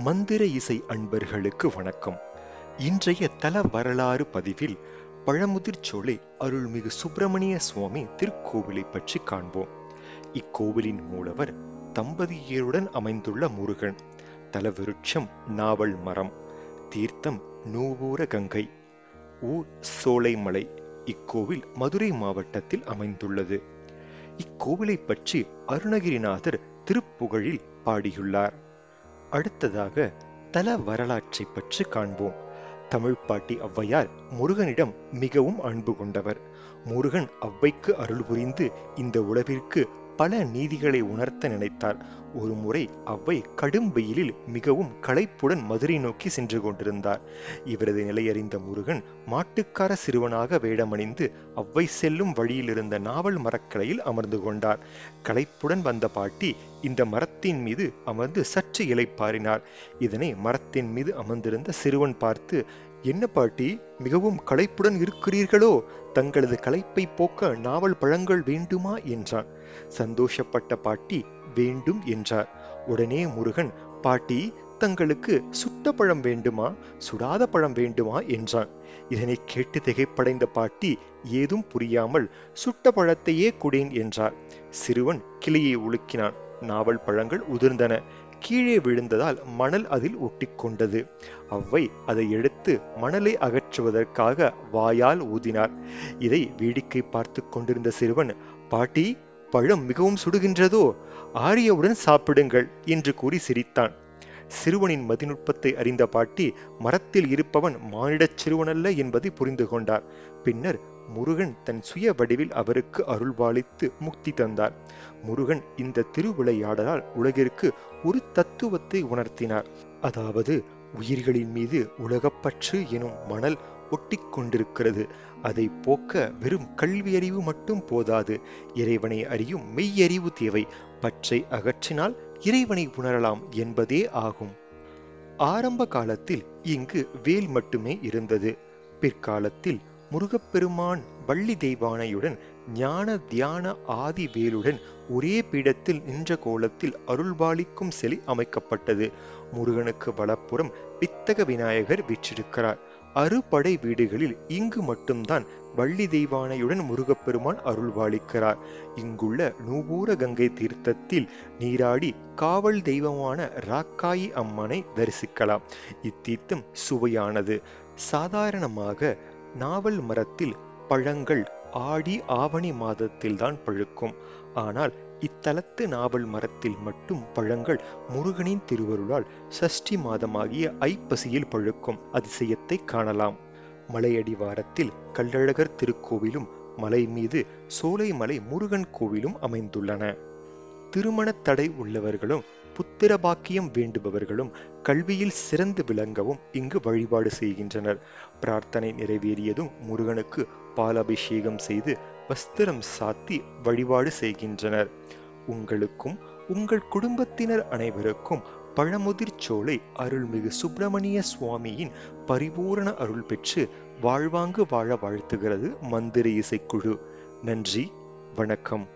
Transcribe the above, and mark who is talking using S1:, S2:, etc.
S1: மந்திர இசை அன்பர்களுக்கு வணக்கம் இன்றைய தல வரலாறு பதிவில் பழமுதிர்ச்சோலை அருள்மிகு சுப்பிரமணிய சுவாமி திருக்கோவிலை பற்றி காண்போம் இக்கோவிலின் மூலவர் தம்பதியருடன் அமைந்துள்ள முருகன் தலவிருட்சம் நாவல் மரம் தீர்த்தம் நூவூர கங்கை ஊர் சோலைமலை இக்கோவில் மதுரை மாவட்டத்தில் அமைந்துள்ளது இக்கோவிலை பற்றி அருணகிரிநாதர் திருப்புகழில் பாடியுள்ளார் அடுத்ததாக தல வரலாற்றை பற்றி காண்போம் தமிழ் பாட்டி ஔவையார் முருகனிடம் மிகவும் அன்பு கொண்டவர் முருகன் ஔவைக்கு அருள் புரிந்து இந்த உலகிற்கு பல நீதிகளை உணர்த்த நினைத்தார் ஒரு முறை அவ்வை கடும் வெயிலில் மிகவும் களைப்புடன் மதுரை நோக்கி சென்று கொண்டிருந்தார் இவரது நிலையறிந்த முருகன் மாட்டுக்கார சிறுவனாக வேடமணிந்து அவ்வை செல்லும் வழியில் இருந்த நாவல் மரக்கிளையில் அமர்ந்து கொண்டார் களைப்புடன் வந்த பாட்டி இந்த மரத்தின் மீது அமர்ந்து சற்று இலைப்பாரினார் இதனை மரத்தின் மீது அமர்ந்திருந்த சிறுவன் பார்த்து என்ன பாட்டி மிகவும் களைப்புடன் இருக்கிறீர்களோ தங்களது களைப்பை போக்க நாவல் பழங்கள் வேண்டுமா என்றான் சந்தோஷப்பட்ட பாட்டி வேண்டும் என்றார் உடனே முருகன் பாட்டி தங்களுக்கு சுட்ட பழம் வேண்டுமா சுடாத பழம் வேண்டுமா என்றான் இதனை கேட்டு திகைப்படைந்த பாட்டி ஏதும் புரியாமல் சுட்ட பழத்தையே குடேன் என்றார் சிறுவன் கிளியை உலுக்கினான் நாவல் பழங்கள் உதிர்ந்தன கீழே விழுந்ததால் மணல் அதில் ஒட்டிக்கொண்டது அவ்வை அதை எடுத்து மணலை அகற்றுவதற்காக வாயால் ஊதினார் இதை வேடிக்கை பார்த்து கொண்டிருந்த சிறுவன் பாட்டி பழம் மிகவும் சுடுகின்றதோ ஆரியவுடன் சாப்பிடுங்கள் என்று கூறி சிரித்தான் சிறுவனின் மதிநுட்பத்தை அறிந்த பாட்டி மரத்தில் இருப்பவன் மானிடச் சிறுவனல்ல என்பதை புரிந்து கொண்டார் பின்னர் முருகன் தன் சுய வடிவில் அவருக்கு அருள்பாலித்து முக்தி தந்தார் முருகன் இந்த திருவிளையாடலால் உலகிற்கு ஒரு தத்துவத்தை உணர்த்தினார் அதாவது உயிர்களின் மீது உலகப்பற்று எனும் மணல் ஒட்டி கொண்டிருக்கிறது அதை போக்க வெறும் கல்வியறிவு மட்டும் போதாது இறைவனை அறியும் மெய்யறிவு தேவை பற்றை அகற்றினால் இறைவனை உணரலாம் என்பதே ஆகும் ஆரம்ப காலத்தில் இங்கு வேல் மட்டுமே இருந்தது பிற்காலத்தில் முருகப்பெருமான் வள்ளி தெய்வானையுடன் ஞான தியான ஆதி வேலுடன் ஒரே பீடத்தில் நின்ற கோலத்தில் அருள்பாலிக்கும் சிலை அமைக்கப்பட்டது முருகனுக்கு வலப்புறம் வித்தக விநாயகர் வீற்றிருக்கிறார் அறுபடை வீடுகளில் இங்கு மட்டும்தான் வள்ளி தெய்வானையுடன் முருகப்பெருமான் அருள்பாலிக்கிறார் இங்குள்ள நூபூர கங்கை தீர்த்தத்தில் நீராடி காவல் தெய்வமான ராக்காயி அம்மனை தரிசிக்கலாம் இத்தீர்த்தம் சுவையானது சாதாரணமாக நாவல் மரத்தில் பழங்கள் ஆடி ஆவணி மாதத்தில்தான் பழுக்கும் ஆனால் இத்தலத்து நாவல் மரத்தில் மட்டும் பழங்கள் முருகனின் திருவருளால் சஷ்டி மாதமாகிய ஐப்பசியில் பழுக்கும் அதிசயத்தை காணலாம் மலையடிவாரத்தில் கள்ளழகர் திருக்கோவிலும் மலை மீது சோலைமலை முருகன் கோவிலும் அமைந்துள்ளன திருமண தடை உள்ளவர்களும் புத்திர பாக்கியம் வேண்டுபவர்களும் கல்வியில் சிறந்து விளங்கவும் இங்கு வழிபாடு செய்கின்றனர் பிரார்த்தனை நிறைவேறியதும் முருகனுக்கு பாலாபிஷேகம் செய்து வஸ்திரம் சாத்தி வழிபாடு செய்கின்றனர் உங்களுக்கும் உங்கள் குடும்பத்தினர் அனைவருக்கும் பழமுதிர் சோலை அருள்மிகு சுப்பிரமணிய சுவாமியின் பரிபூரண அருள் பெற்று வாழ்வாங்கு வாழ வாழ்த்துகிறது மந்திர இசைக்குழு நன்றி வணக்கம்